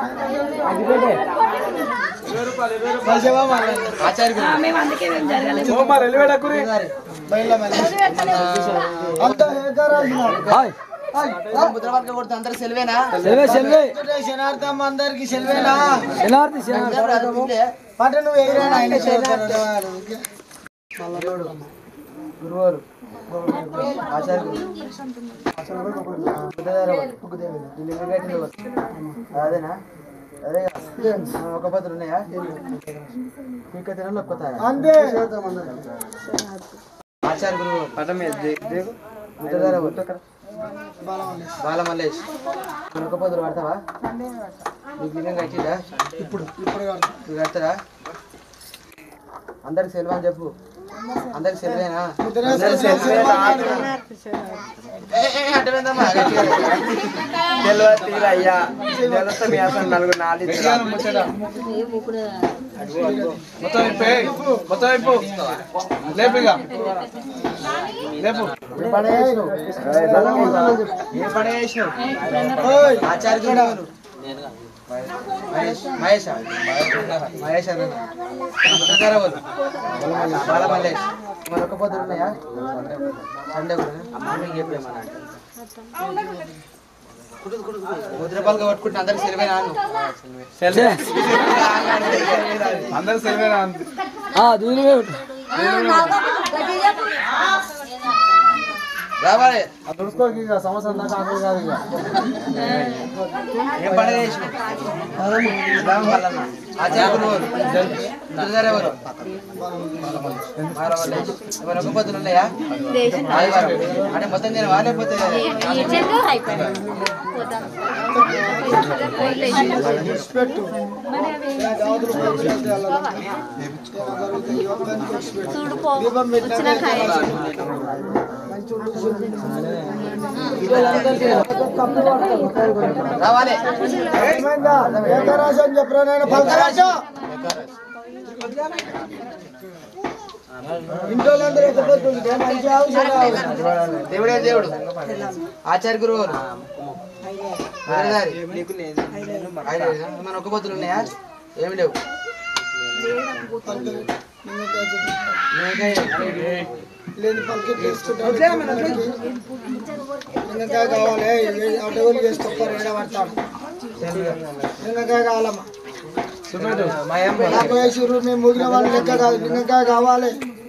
మేము అందుకే మేము జరగలేదు ముద్రపలక కొడితే అందరు సెలవేనా సెల్వే సెల్వే శనార్థం అందరికి సెలవేనా శనార్థి శనార్థి పాట నువ్వు ఎగిరానా ఆయన గురువారు ఆచార్య అదేనా అదే ఒక పత్రులు ఉన్నాయా ఇంకా తినాలి ఒక్కతాయా అంతే ఆచార్య గురువు పటం బాల మల్లేష్ ఒక పదులు పడతావా నీకు లింగం కట్టిందా ఇప్పుడు ఇప్పుడు కడతారా అందరికి సెలవు అని చెప్పు అందరికి సెలవేనా అందరికి సెలవేనా? ఏ, ఏ, అటు పోయిందమ్మా, గట్టిగా. అయ్యా మీ అసలు నలుగురు నాలుగు మొత్తం ఇప్పే మొత్తం ఇప్పు లేపు ఇక లేపు ఏ పని చేసినావు? ఏ పని చేసినావు? ఆచార్య గురువు మహేష్ మహేష్ మహేష్ అన్న ముద్దగారా వాళ్ళు బాల మల్లేష్ మరొక పొద్దులు ఉన్నాయా సండే కూడా మార్నింగ్ చెప్పేమన్నా ముద్రపాలుగా పట్టుకుంటే అందరికి సెలవే నాను అందరు సెలవేనా అంతే దూరమే రావాలి తుడుచుకోకి ఇక సంవత్సరం దాకా ఆకలి కాదు ఇక ఏం పండుగ చేసినావు రామ్ మల్లన్న. ఆచార్య గురువు ముద్రగారు ఎవరు బాల మల్లేష్ మరొక పొద్దులు ఉన్నాయా ఆదివారం అంటే మొత్తం నేను లేకపోతే రావాలి ఏకరాశి అని చెప్పరా నేను పలకరాశా ఇంట్లో అందరూ ఒక పొద్దు ఉంటే మంచి అవసరం రావు. దేవుడే దేవుడు ఆచార్య గురువు మన ఒక్క పొద్దులు ఉన్నాయా ఏమి లేవు లేని పలికి తీసుకుంటాడు నిన్నకాయ కావాలి అటోలు చేసుకోవాలి ఏడ పడతాడు నిన్నకాయ కావాలమ్మా నాకు వేసిర్రు మేము ముగిన వాళ్ళు లెక్క కాదు నిన్నకాయ కావాలి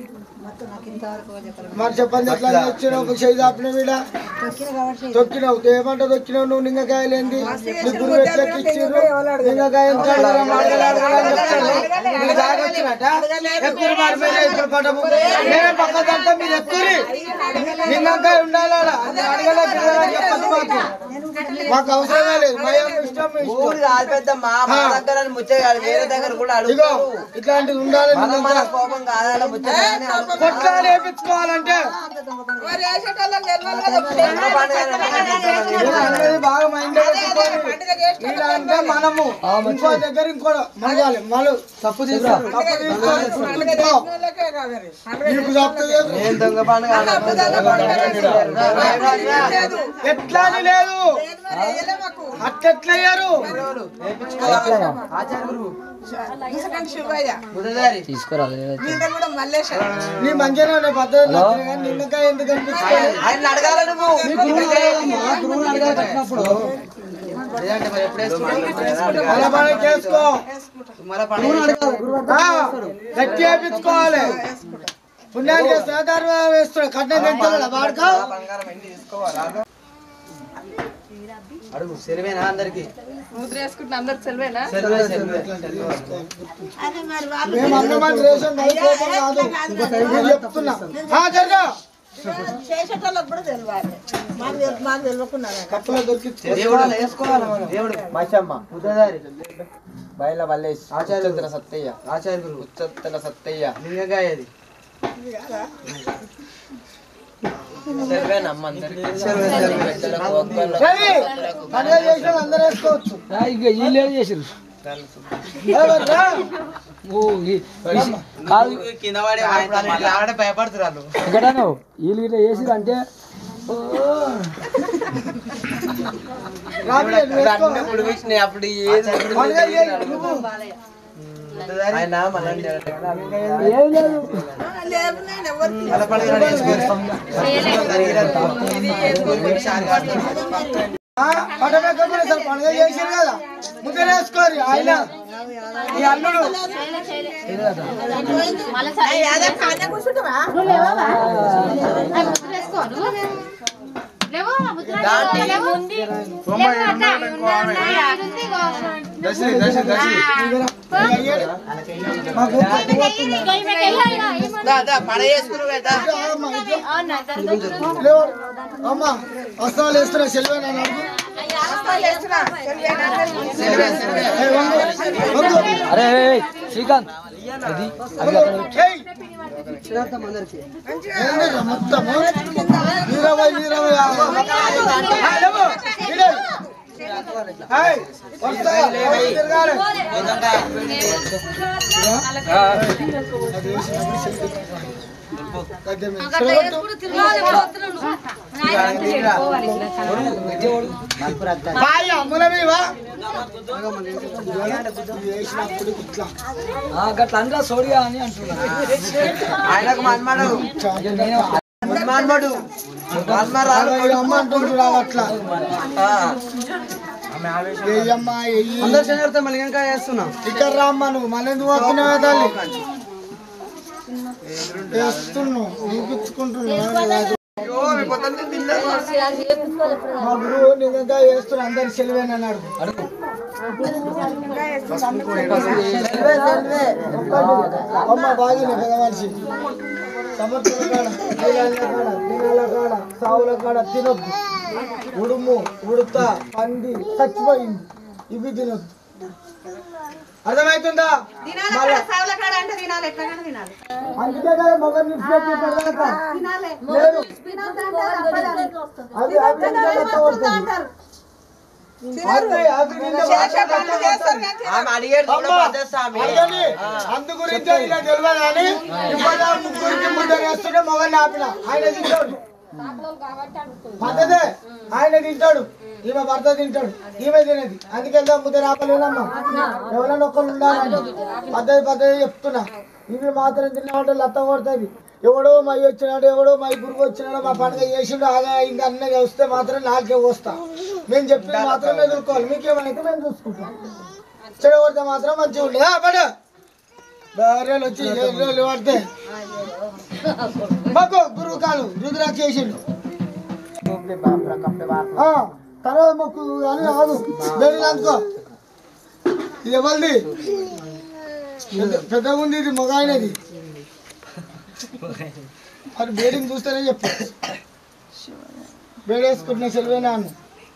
మరి చెప్పండి ఎట్లా తెచ్చినావు చేయి దాపిన వీడ తొక్కినావు ఏమంట తొక్కినావు నువ్వు నిన్నకాయలేంది నీ గురువు ఎట్లా ఇచ్చిర్రు నిన్నకాయ ఎంత అడగరా, అడగరా, అడగరా అని చెప్తారు. మీరు తాగొచ్చినట్ట? ఎక్కురు మారిపోయినా ఇప్పుడు పటము. నేనే పక్కదంతా మీరు ఎక్కురి నిన్నకాయ ఉండాలి ఆడ. అది అడగలే పిల్లలు అని చెప్పొద్దు మాకు మాకు అవసరమే లేదు మా యొక్క ఇష్టం మీ ఇష్టం. ఊరు కాదు పెద్దమ్మా మా దగ్గర ముచ్చే కాదు వేరే దగ్గర కూడా ఇగో అడుగుతారు ఇట్లాంటిది ఉండాలి మనం మన కోపం కాదాల ముచ్చే కానీ అడుగుతారు. కొట్లా లేపించుకోవాలంటే ఇలా అనేది బాగా మైండ్ ఇలా అంటే మనము ఇంకో దగ్గర ఇంకో మరగాలి మళ్ళీ తప్పు తీసుకోవాలి తప్పు తీసుకోవాలి నీకు తప్పు చేసు. నేను దొంగ పండుగ ఎట్లా అని లేదు అట్లెట్లయ్యారు ఆచార్య గురువు బుధదారి నీ మంచిగా ఉండే పద్ధతి నచ్చింది కానీ నిన్నకాయ ఎందుకు అనిపిస్తుంది ఆయన అడగాల నువ్వు లేదంటే మరి ఎప్పుడు వేసుకుంటావు? అలా పని చేసుకో మళ్ళా పండుగ ఆ, గట్టి వేయించుకోవాలి పుణ్యాన్ని చేస్తా తర్వాత వేస్తున్నా కట్నం తెచ్చాడు వాడుకో బంగారం ఇంటి తీసుకోవాలా అడుగు సెలవేనా అందరికి ముద్ర వేసుకుంటున్న అందరికి సెలవేనా సెలవే సెలవే మేము అన్నమాట రేషన్ అది కోపం కాదు నేను చెప్తున్నా ఆ, జరగా చేసేటోళ్ళకి కూడా తెలియాలి మాకు తెలు- మాకు తెలియకున్నారా కప్పులో దొరికి దేవుడు అలా వేసుకోవాలా మనం దేవుడు మైసమ్మ బుధదారి బయల మల్లేష్ ఆచార్య ఉచ్చత్తల సత్తయ్య ఆచార్య గురువు ఉచ్చత్తల సత్తయ్య లింగగాయ అది సెల్వేనమ్మ అందరికి రవి, పండుగ చేసిన అందరూ వేసుకోవచ్చు ఇక వీళ్ళు చేసిరు ఎవర్రా? ఓ, ఈ- ఈ- కాదు కింద పడే ఆడ భయపడుతున్నారు ఎక్కడను వీళ్ళు ఇట్లా చేసిరు అంటే ఓ, రాబిడే, నువ్వు వేసుకో. ఇప్పుడు విషయం అప్పుడు ఏది పండుగ చేయి, నువ్వు. ఆయన మళ్ళీ ఏం లేదు లేవు నేను ఎవరికి వాళ్ళ పండుగ నాడు వేసుకోరు. ఆ, పట్టబెట్టకుండా సార్ పండుగ చేసారు కదా ముద్ర వేసుకోరు ఆయన ఈ అల్లుడు అదే కానే కూర్చుంటావా దర్శి దర్శి దర్శి మాకు పడ చేసుకున్నావు కదా లేవు. అమ్మ వస్త్రాలు వేస్తున్నా సెలవే నన్ను అడుగు ఏయ్, వంగు, వంగు. అరే ఏయ్, శ్రీకాంత్ అది అది అక్కడ పెట్టు. ఏయ్. ఏందిరా మొత్తము ఇరవై ఇరవై ఆరు. ఆ, లేవు. ఇడే. ఏయ్, వస్తా. తిరగాలి. దగ్గర మీద. బాయ్ అమ్ములమేవా వేసినప్పుడు ఇట్లా ఆ, గట్ల అనరా సోడిగా అని అంటున్నా ఆయనకు మన్మాడు నేను మన్మాడు మన్మాడు అరవై అమ్మ అంటుంది చూడాలి అట్లా ఏయమ్మ ఎయ్యి అందరు శనివారం మళ్ళీ ఇంకా చేస్తున్నాం ఇక్కడ రామ్మ నువ్వు మళ్ళీ ఎందుకు వస్తున్నావా తల్లి వేస్తున్నావు చూపించుకుంటున్నావు మా గురువు నిజంగా వేస్తున్నా అందరు సెలవేనని అడుగు అమ్మ బాగిన పెద్ద మనిషి సమర్థుల కాడ ఐలాండ్ల కాడ దినాల కాడ సావుల కాడ తినొద్దు ఉడుము ఉడత పంది చచ్చిపోయింది ఇవి తినొద్దు అర్థమవుతుందా మళ్ళా సావుల కాడ అంటే తినాలి ఎట్లా తినాలి అందుకే కదా మొగలు నిలిచిపెట్టి పడదాకా తినాలి లేదు తినొద్దంటే తప్పదని. అది అవి ఇంకా రక్తం వస్తుంది. అదే, అది నిన్న ఆమె అడిగేది కూడా అమ్మా, పద్ధతి స్వామి. అయ్యని, అందు గురించే ఇలా తెలియదు కానీ ఇవాళ ముగ్గురికి ముద్ర వేస్తుంటే మొగల్ని ఆపిన ఆయన తింటాడు పద్ధతే ఆయన తింటాడు ఈమె భర్త తింటాడు ఈమె తినేది అందుకే ముద్ర ఆపలేనమ్మా ఎవరైనా ఒక్కరు ఉండాలని పద్ధతి పద్ధతి చెప్తున్నా ఇవి మాత్రం తిన్నామంటే లత్త కొడుతుంది ఎవడో మై వచ్చినాడు ఎవడో మై గురువు వచ్చినాడు మా పండుగ చేసిండు ఆగా ఇంకా అన్నీ వస్తే మాత్రం నాకే వస్తా మేము చెప్పింది మాత్రం ఎదుర్కోవాలి మీకేమైతే మేము చూసుకుంటాం చెడగొడితే మాత్రం మంచిగా ఉండదు పడు భార్యలు వచ్చి ఎర్రలు పడితే మాకు గురువు కాలు రుద్రాక్ష చేసిండు ఆ, తర్వాత మొక్కు కానీ రాదు బేడి అందుకో ఇది ఎవరిది పెద్ద- పెద్దగా ఉంది ఇది మొగ ఆయనది మరి బేడింగ్ చూస్తేనే చెప్పు బేడేసుకుంటున్న సెలవేనా అన్న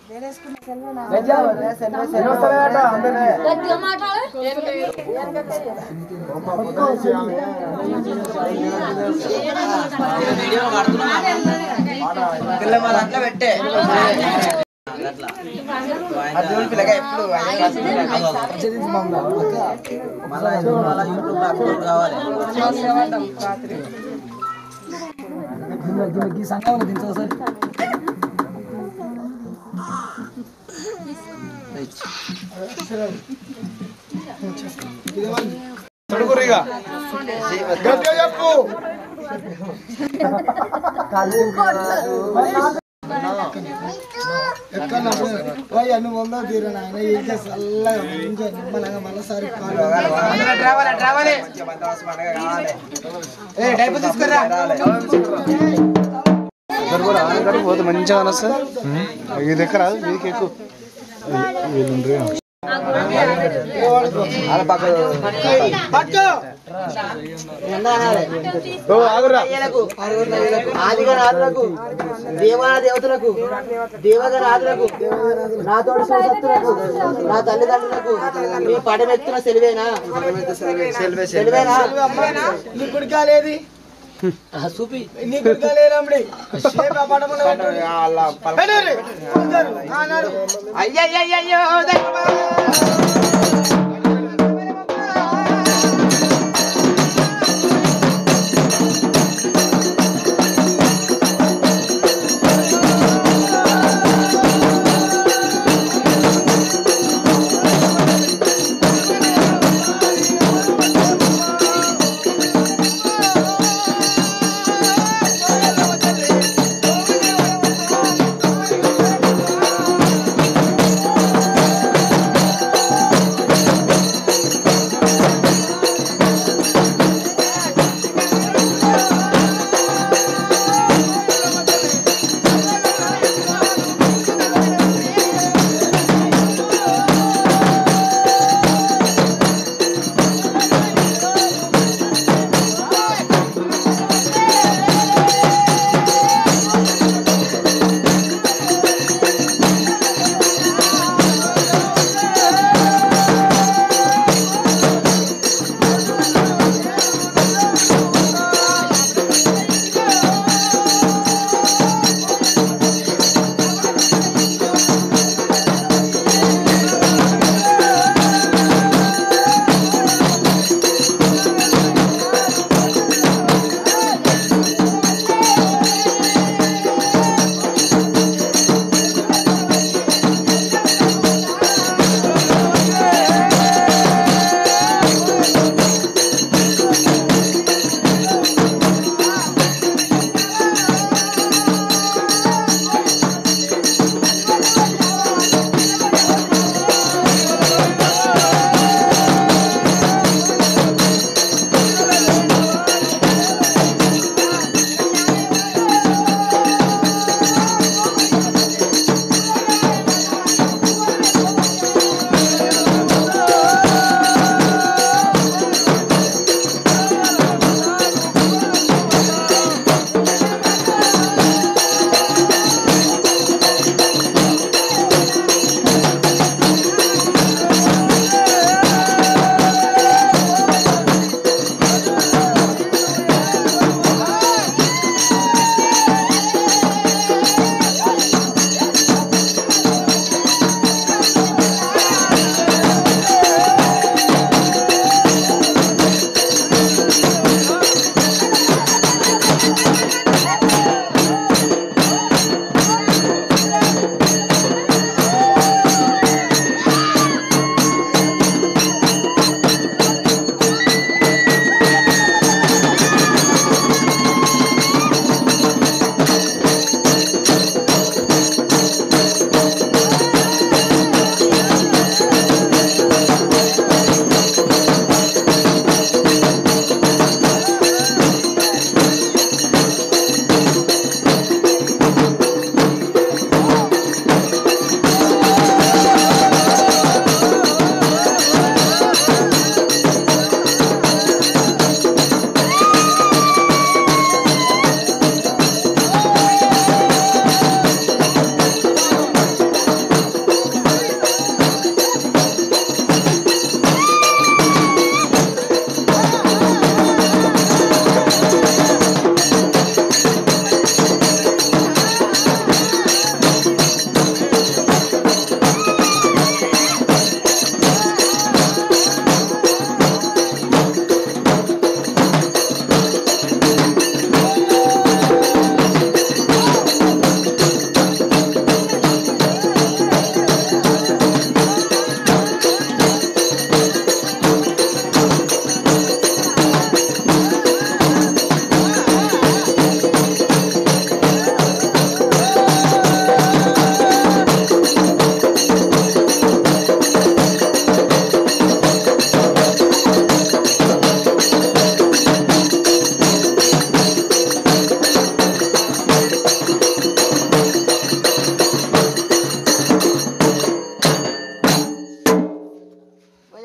పిల్ల మరి అట్లా పెట్టే అట్లా అది చూడు పిల్లగా ఎప్పుడు ఐదో క్లాస్ పిల్లగా. మళ్ళా ఇది మళ్ళా యూట్యూబ్ లో అప్లోడ్ కావాలి గిన్నె గిన్నె ఈ సంఘంలో దించు ఒకసారి తొడుగురిగా గట్టిగా చెప్పు ఎక్కడ పోయి అన్ని వందో తీరు నాయన ఇంకా చల్లగా ఇంకా నిమ్మలంగా మళ్ళీసారి రావాలి రావాలి ఏ డైపర్ తీసుకురా పోతే మంచిగా వస్తుంది ఇది ఎక్కడ వీధికి ఎక్కువ వీళ్ళు పట్టు ఓ ఆగురా ఆదిగా రాజులకు దేవాల దేవతలకు దేవగ రాజులకు నా తోడు శివశక్తులకు నా తల్లిదండ్రులకు మీ పడమెత్తున సెలివేనా సెలివేనా నీ కుడికాలేది చూపి నీ కుడికాలేనమ్మడి పడమని అన్నాడు అయ్యయ్యయ్యో దైవమా. ఆ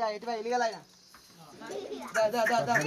ఇక ఇటువై ఇలిగల ఆయన దా దా దా దా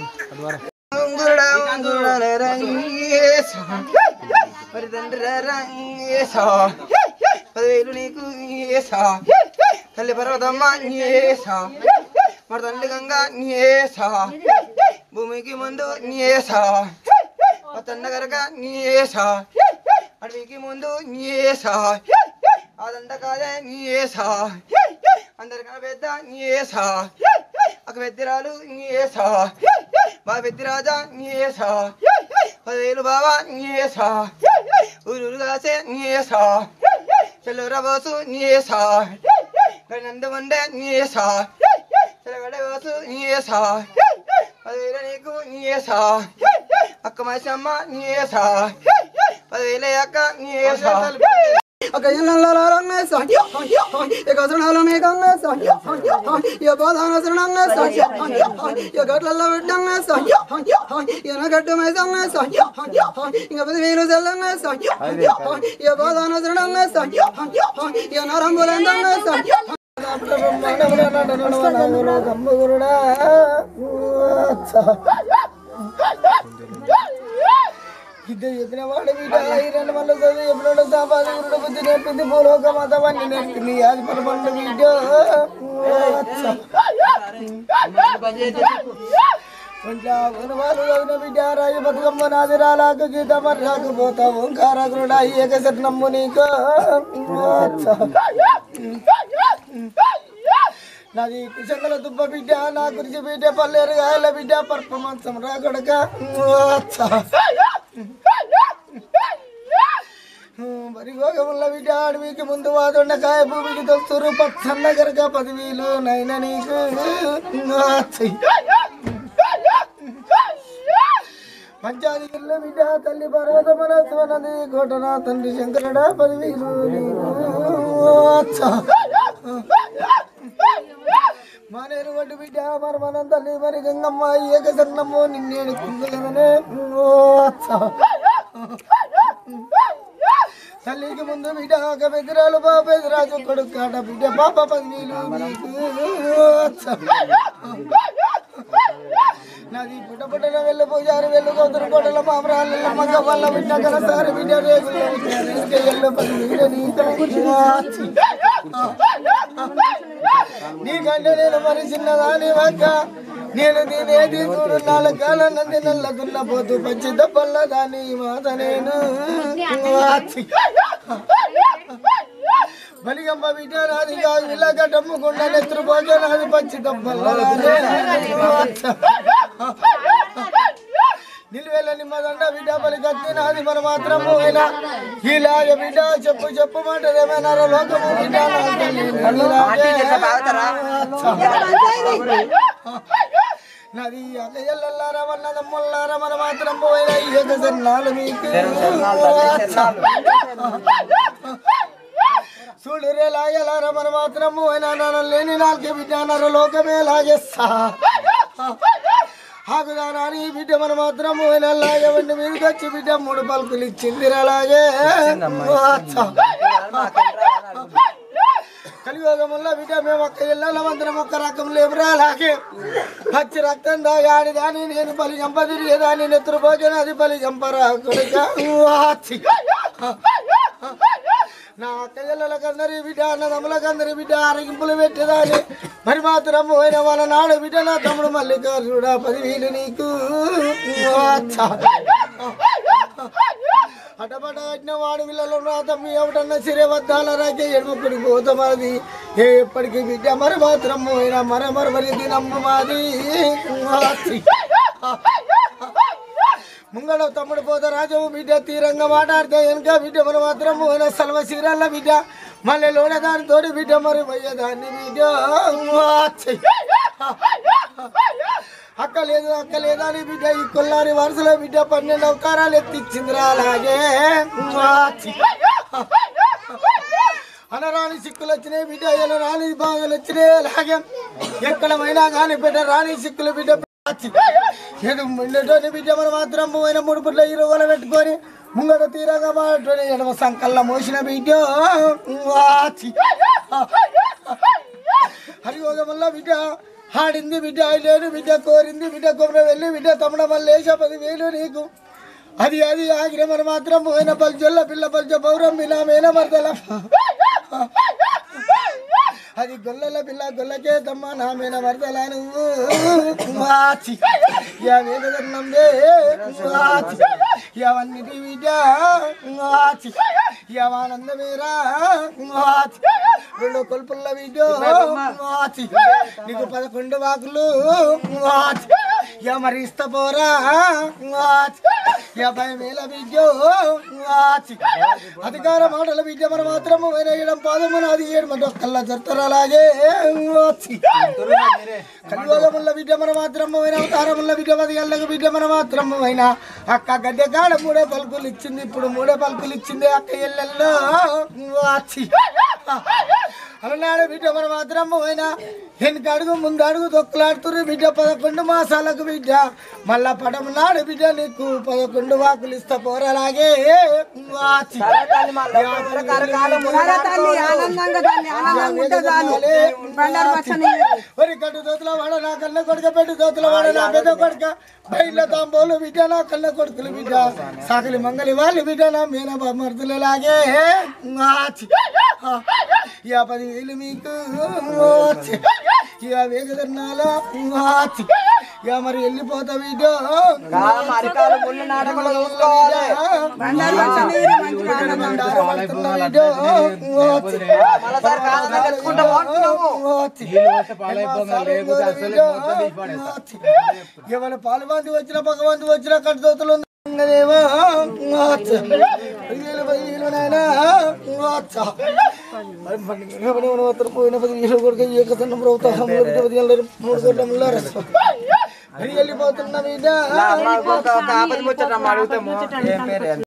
మరి తండ్రి రంగేసా పదివేలు నీకు ఏసా తల్లి పర్వతమ్మ ఏసా మరి తల్లి గంగా ఏసా భూమికి ముందు ఏసా మా తండ గరక ఏసా అడవికి ముందు ఏసా ఆ దండ కాదే ఏసా అందరికన్నా పెద్ద ఏసా ఒక పెద్దిరాలు ఏసా మా పెద్దిరాజా ఏసా పదివేలు బావా ఏసా ఊరు కాసే ఏసా చెల్లూర బాసు ఏసా నంద వండే ఏసా చెలగడ బాసు ఏసా పదివేల నీకు ఏసా అక్క మాసమ్మ ఏసా పదివేల అక్క ఏసా ఒక ఇళ్ళలోనే సాధ్య ఇక శరణాలు మేఘంగా సాధ్య ఇక బోధాన శరణంగా సాధ్య ఇక గట్లలో పెట్టంగా సాధ్య ఇక గట్టు మేసంగా సాధ్య ఇక పది వేలు సెల్లంగా సాధ్య ఇక బోధాన శరణంగా సాధ్య ఇక నరంబులందంగా సాధ్య ఇద్దరు చెప్పిన వాడు బిడ్డ ఈ రెండు మళ్ళీ చదివి ఎప్పుడో సాపాదికుడు బుద్ధి నేర్పింది భూలోక మతవాన్ని నేర్పింది అది పదకొండు బిడ్డ వాళ్ళు చదివిన బిడ్డ రాజు బతుకమ్మ నాది రాలాకు గీత మరి రాకపోతా ఓంకారకుడా ఏకసరి నమ్ము నీకు నాది కుశంగల దుబ్బ బిడ్డ నా గురించి బిడ్డ పల్లేరు గాయల బిడ్డ పర్ఫార్మెన్స్ రా కొడక మరి భోగముల బిడ్డ అడవికి ముందు వాదుండ కాయ భూమికి తొస్తురు పచ్చన్న గరక పదివేలు నైనా నీకు పంచాధికారుల బిడ్డ తల్లి పర్వతమన శివనది కోటన తండ్రి శంకరుడ పదివేలు మానేరు వడ్డు బిడ్డ మరి మనం తల్లి మరి గంగమ్మ ఏకసన్నమ్మ నిన్నేడు కుందలనే తల్లికి ముందు బిడ్డ ఒక పెద్దరాలు బాబు పెద్దరాజు కొడుకు కాట బిడ్డ పాప పదివేలు నీకు నాది పుట్ట పుట్టిన వెళ్ళి పూజారి వెళ్ళి కోతురు కోటల మామరాలు మగ్గ వల్ల బిడ్డ కనసారి బిడ్డ రేగులు ఎల్లు పదివేలు నీకు నీకంటే నేను మరి చిన్నదాని వక్క నేను తినేది చూడు నాలుగు కాలం నల్ల దున్నపోతూ పచ్చి దప్పల్ల దాని మాత నేను బలిగమ్మ బిడ్డ నాది కాదు ఇలా గడ్డమ్ముకుండా నెత్తురు పోతే నాది పచ్చి దప్పల్ల నిలువెల్ల నిమ్మదండ బిడ్డ బలి కత్తి నాది మన మాత్రము అయినా ఇలాగ బిడ్డ చెప్పు చెప్పు మాటదేమైనా లోకము బిడ్డ నాకు నది అకయ్యల్లారా వన్నదమ్ముల్లారా మన మాత్రం పోయిన ఏక జన్నాలు మీకు చూడు రే లాగలారా మన మాత్రం పోయినా నన్ను లేని నాలుగే బిడ్డ నర లోకమే లాగేస్తా ఆగుదానాని బిడ్డ మన మాత్రం పోయినా లాగవండి మీదకి వచ్చి బిడ్డ మూడు పలుకులు ఇచ్చింది అలాగే కలియోగముల్లో బిడ్డ మేము ఒక్క ఇళ్ళ మందిరం ఒక్క రకం లేవురా అలాగే పచ్చి రక్తం దాగాడి దాని నేను బలి చంప తిరిగేదాన్ని నెత్తురు భోజన అది బలి చంపరా కొడుక వాచి. నా అక్క ఇళ్ళకందరి బిడ్డ అన్నదమ్ములకందరి బిడ్డ ఆరగింపులు పెట్టేదాన్ని మరి మాత్రం పోయిన వాళ్ళ నాడు బిడ్డ నా తమ్ముడు మల్లికార్జుడా పదివేలు నీకు వాచా. అటపట కట్టిన వాడు పిల్లలు నా తమ్మి ఎవడన్నా సిరే వద్దాల రాకే ఎడుముకుడి పోతమాది ఏ ఎప్పటికీ బిడ్డ మరి మాత్రం పోయినా మర మరవలి దినమ్మ మాది ముంగడ తమ్ముడు పోత రాజవు బిడ్డ తీరంగా మాట్లాడితే వెనక బిడ్డ మరి మాత్రం పోయిన సల్వ సీరల్ల బిడ్డ మళ్ళీ లోడ దానితోటి బిడ్డ మరి పోయేదాన్ని బిడ్డ అక్క లేదు అక్క లేదా అని బిడ్డ ఈ కొల్లారి వరుసలో బిడ్డ పన్నెండు అవతారాలు ఎత్తిచ్చిందిరా అలాగే అనరాని సిక్కులు వచ్చినాయి బిడ్డ ఎలా రాని బాధలు వచ్చినాయి అలాగే ఎక్కడమైనా కానీ బిడ్డ రాని సిక్కులు బిడ్డ ఏదో ముండటోని బిడ్డ మన మాత్రం పోయిన మూడు పుట్ల ఇరువల పెట్టుకొని ముంగట తీరంగా మాటని ఎడమ సంకల్లా మోసిన బిడ్డ వాచి హరియోగముల్ల బిడ్డ ఆడింది బిడ్డ లేడు బిడ్డ కోరింది బిడ్డ కొమ్మర వెళ్ళి బిడ్డ తమ్ముడ మల్లేశ పదివేలు నీకు అది అది ఆగిన మరి మాత్రం పోయిన పల్చొల్ల పిల్ల పల్చ పౌరం బిలా మేన మరదల అది గొల్లల పిల్ల గొల్లకే తమ్మ నా మీద మరదల నువ్వు వాచి యా వేదన్నందే వాచి యావన్నిటి బిడ్డ వాచి యావానంద మీరా వాచి రెండు కొల్పుల్ల బిడ్డ వాచి నీకు పదకొండు వాకులు వాచి యా మరి ఇస్త పోరా వాచి యాభై వేల బిడ్డ వాచి అధికార మాటల బిడ్డ మన మాత్రము వేరేయడం పాదము నాది ఏడు కళ్ళ జరుతారు అలాగే వాచి కలియోగముల బిడ్డ మన మాత్రము అయిన అవతారముల బిడ్డ పది గళ్ళకు బిడ్డ మన మాత్రము అయినా అక్క గడ్డ కాడ మూడే పలుకులు ఇచ్చింది ఇప్పుడు మూడే పలుకులు ఇచ్చింది అక్క ఎల్లెల్లో వాచి అలనాడు బిడ్డ మన మాత్రము అయినా వెనుక అడుగు ముందు అడుగు దొక్కలాడుతురు బిడ్డ పదకొండు మాసాలకు బిడ్డ మళ్ళా పడమ నాడు బిడ్డ నీకు పదకొండు వాకులు ఇస్తా పోరలాగే వాచి ఒరి కట్టు దోతుల వాడ నా కన్న కొడుక పెట్టు దోతుల వాడ నా పెద్ద కొడుక బయట తాంబోలు బిడ్డ నా కన్న కొడుకులు బిడ్డ సాకలి మంగలి వాళ్ళు బిడ్డ నా మీన మరుదులలాగే వాచి యా పది వేలు మీకు వాచి యా వేగదన్నాల వాచి యా మరి వెళ్ళిపోతా బిడ్డ అరికాలు ముళ్ళు నాటకుండా చూసుకోవాలి మరోసారి కాళ్ళ ఎత్తుకుంటా ఎవరి పాలు మంది వచ్చిన పక్క మంది వచ్చిన కట్టుదోతులు ఉన్నదేమో పదివేలు పదివేలు నాయనా పోయిన పదివేలు కొడుకు ఏకసన్న ప్రభుత్వం మూడు కోట్ల ముల్లారు వెళ్ళిపోతున్న మీద ఆపది ముచ్చట అడుగుతాము ఏం పేరు